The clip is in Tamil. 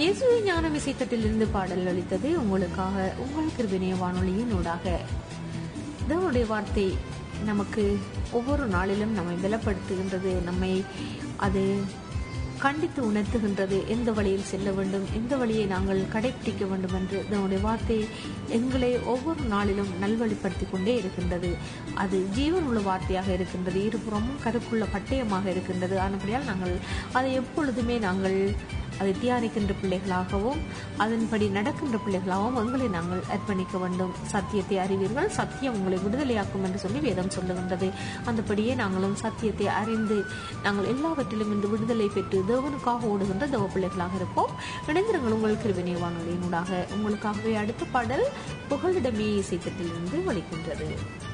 இயேசுவை ஞானம் இசைத்தட்டிலிருந்து பாடல் அளித்தது உங்களுக்காக உங்கள் கிருபிணைய வானொலியின் ஊடாக தேவனுடைய வார்த்தை நமக்கு ஒவ்வொரு நாளிலும் நம்மை பலப்படுத்துகின்றது நம்மை அது கண்டித்து உணர்த்துகின்றது எந்த வழியில் செல்ல வேண்டும் எந்த வழியை நாங்கள் கடைபிடிக்க வேண்டும் என்று தேவனுடைய வார்த்தை எங்களை ஒவ்வொரு நாளிலும் நல்வழிப்படுத்தி கொண்டே இருக்கின்றது அது ஜீவனுள்ள வார்த்தையாக இருக்கின்றது இருபுறமும் கருக்குள்ள பட்டயமாக இருக்கின்றது ஆனபடியால் நாங்கள் அதை எப்பொழுதுமே நாங்கள் அதை தியானிக்கின்ற பிள்ளைகளாகவும் அதன்படி நடக்கின்ற பிள்ளைகளாகவும் எங்களை நாங்கள் அர்ப்பணிக்க வேண்டும் சத்தியத்தை அறிவீர்கள் சத்தியம் உங்களை விடுதலையாக்கும் என்று சொல்லி வேதம் சொல்லுகின்றது அந்தபடியே நாங்களும் சத்தியத்தை அறிந்து நாங்கள் எல்லாவற்றிலும் இன்று விடுதலை பெற்று தேவனுக்காக ஓடுகின்ற தேவ பிள்ளைகளாக இருப்போம் இணைந்திருங்கள் உங்கள் கிருவினை வானொலியினூடாக உங்களுக்காகவே அடுத்த பாடல் புகலிடமே இசைத்தட்டிலிருந்து வலிக்கின்றது